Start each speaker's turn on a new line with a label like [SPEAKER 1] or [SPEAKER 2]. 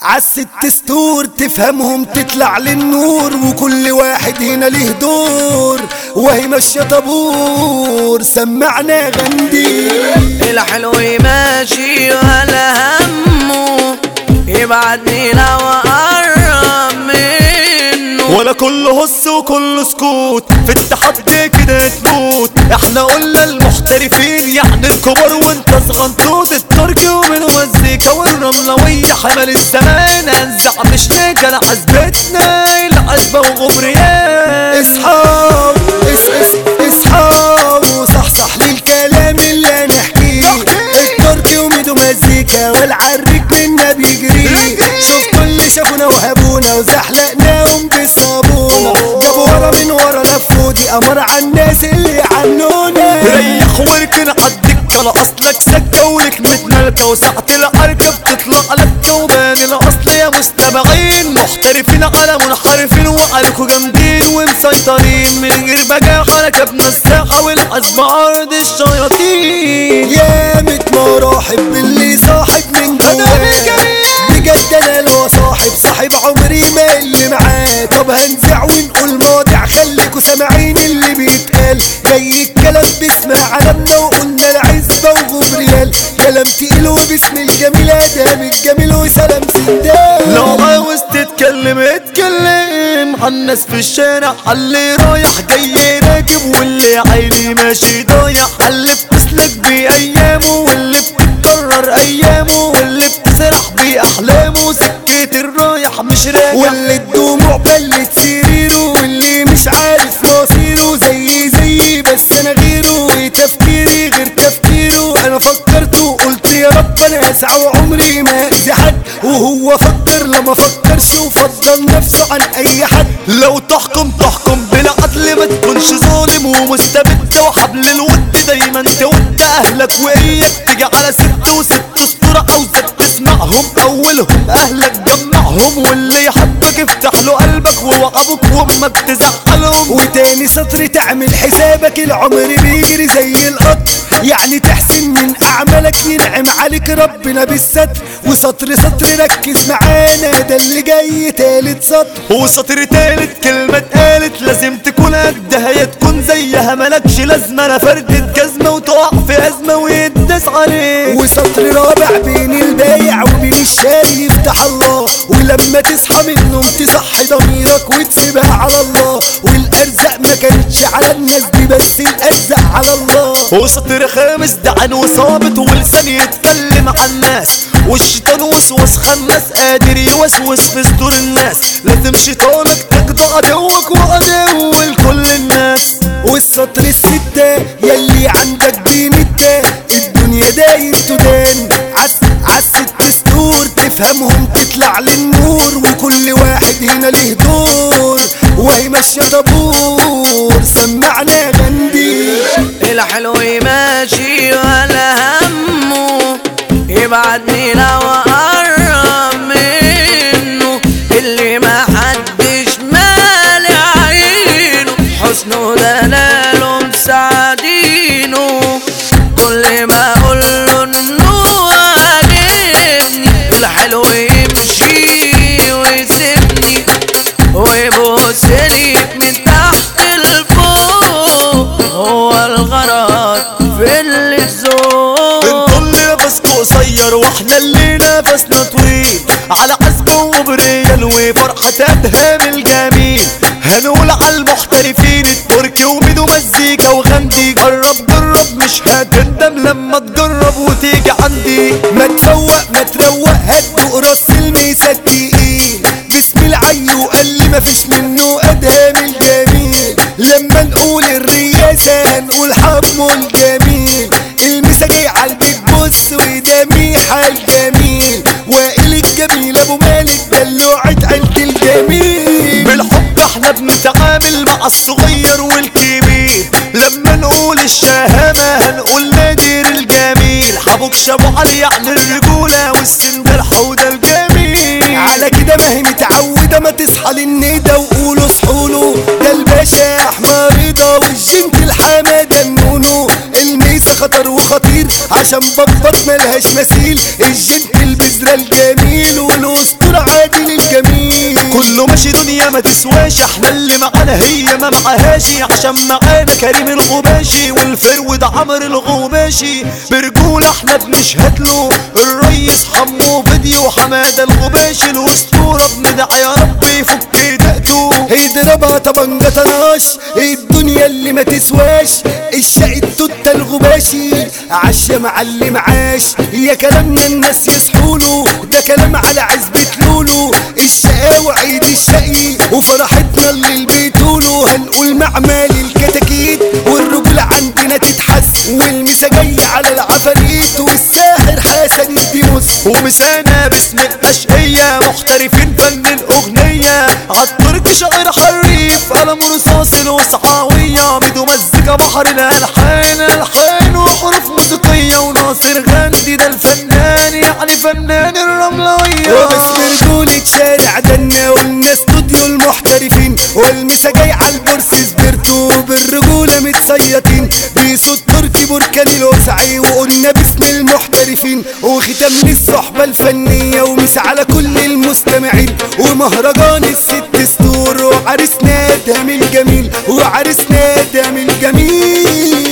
[SPEAKER 1] عالست ستور تفهمهم تطلع للنور وكل واحد هنا له دور وهي ماشية طابور سمعنا غندي
[SPEAKER 2] الحلو ماشي ولا همه يبعدني لو اقرب منه
[SPEAKER 3] ولا كله هس وكله سكوت في التحدي كده تموت احنا قلنا المحترفين يعني الكبار وانت صغنطوط التركي ومن وزيكا والرملوية حمل الزمان انزع مش نجل عزبتنا العزبة وغبريات
[SPEAKER 1] اصحاب اس اس اصحاب وصحصح للكلام اللي نحكيه التركي وميدو مزيكا والعريك منا بيجري شوف كل شافونا وهبونا وزحلقناهم بالصابونة جابوا ورا من ورا لفوا دي امر على الناس اللي عنونا
[SPEAKER 3] ريح واركن عالدكة لأصلك سكة ولك متملكة وساعة العركة بتطلع لك وبان الأصل يا مستمعين محترفين على منحرفين وعليكوا جامدين ومسيطرين من غير بجاحة ركبنا الساحة والعزم عرض الشياطين
[SPEAKER 1] يا مت مراحب باللي صاحب من جواه بجد انا لو صاحب صاحب عمري ما اللي معاه طب هنزع ونقول مواضيع خليكوا سامعين اللي بيتقال جاي الكلام باسم علمنا وقلنا العزبة وغبريال كلام تقيل وباسم الجميل ادام الجميل وسلام سندال
[SPEAKER 3] لو عاوز تتكلم اتكلم عن الناس في الشارع اللي رايح جاي راكب واللي عيني ماشي ضايع اللي بتسلك بأيامه واللي بتتكرر أيامه واللي بتسرح بأحلامه سكة الرايح مش راجع
[SPEAKER 1] واللي الدموع بلت سريره واللي مش عارف مصيره زي زي بس انا غيره وتفكيري غير تفكيره انا فكرت وقلت يا رب انا اسعى وعمري ما اذي حد وهو فكر لما فكرش وفضل نفسه عن اي حد
[SPEAKER 3] لو تحكم تحكم بلا عدل ما تكونش ظالم ومستبد وحبل الود دايما تود اهلك واياك تيجي على ست وست اسطورة عاوزك تسمعهم اولهم اهلك جمعهم واللي يحبك افتح له قلبك واوعى ابوك وامك تزعلهم
[SPEAKER 1] وتاني سطر تعمل حسابك العمر بيجري زي القطر يعني تحسن من اعمالك ينعم عليك ربنا بالستر وسطر سطر ركز معانا ده اللي جاي تالت سطر
[SPEAKER 3] وسطر تالت كلمة اتقالت لازم تكون قدها يا تكون زيها ملكش لازمة انا فردة جزمة وتقع في ازمة ويداس عليك
[SPEAKER 1] وسطر رابع بين البايع وبين الشاري يفتح الله ولما تصحى من النوم تصحي ضميرك وتسيبها على الله والارزاق ما كانتش على الناس دي بس الارزاق على الله
[SPEAKER 3] وسطر خامس دعن وصابت ولسان يتكلم عن الناس والشيطان وسوس خناس قادر يوسوس في صدور الناس لازم شيطانك تقضى عدوك وعدو لكل الناس
[SPEAKER 1] والسطر الستة يلي عندك دين التا الدنيا داير تدان عس عالست ستور تفهمهم تطلع للنور وكل واحد هنا له دور وهي ماشية طابور سمعنا غندي
[SPEAKER 2] الحلو ماشي ولا همه يبعدني لو اقرب منه اللي ما حدش مالي عينه حسنه دلاله مساعدينه كل ما اقول له انه عاجبني الحلو يمشي ويسيبني ويبصلي من تحت لفوق هو الغرض في اللزوم
[SPEAKER 3] انتوا اللي نفسكوا قصير واحنا اللي نفسنا طويل على حسب وبريال وفرحة ادهام الجميل هنقول على المحترفين التركي وميدو مزيكا وغندي جرب جرب مش هتندم لما تجرب وتيجي عندي
[SPEAKER 1] ما تفوق ما تروق هدوء راس الميسة التقيل باسم العي وقال لي مفيش منه ادهم الجميل لما نقول الرياسة هنقول حمو الجميل المسا جاي عالبيت بص وده ميحة الجميل وائل الجميل ابو مالك دلوعة عيلة الجميل
[SPEAKER 3] بالحب احنا بنتعامل مع الصغير والكبير لما نقول الشهامة هنقول نادر الجميل حبوك شابو علي يعني الرجولة والسندال حوده الجميل
[SPEAKER 1] على كده ما هي متعودة ما تصحى للندى وقولوا اصحوله ده الباشا احمد رضا والجنت الحمادة النونو الميسة خطر وخطير عشان بطبط ملهاش مثيل الجنت البذرة الجميل والاسطورة
[SPEAKER 3] الغباشي دنيا ما تسواش احنا اللي معانا هي ما معهاش عشان معانا كريم الغباشي والفرود عمر الغباشي برجولة احنا بنشهد له الريس حمو فيديو حمادة الغباشي الاسطورة بندعي يا رب يفك دقته
[SPEAKER 1] اضربها طبنجة طناش الدنيا اللي ما تسواش الشقي التوتة الغباشي عاش يا معلم عاش يا كلامنا الناس يصحوله ده كلام على عزبة لولو الشقاوة عيد الشقي وفرحتنا اللي بيتولو هنقول معمال الكتاكيت والرجولة عندنا تتحس والمسا جاية على العفاريت والساحر حسن الديموس
[SPEAKER 3] ومسانا باسم الأشقية محترفين فن الأغنية عالترك شاعر حريف قلم رصاص الوسعاوية بدو مزيكا بحر الألحان ألحان وحروف موسيقية وناصر غندي ده الفنان يعني فنان الرملوية
[SPEAKER 1] وبس رجولة شارع دنا قلنا استوديو المحترفين والمسا جاي على البورس سبرتو بالرجولة متصيطين بصوت تركي بركان الوسعي وقلنا باسم المحترفين وختام للصحبة الفنية ومسا على كل المستمعين ومهرجان الست ستور وعريسنا دام الجميل وعريسنا دام الجميل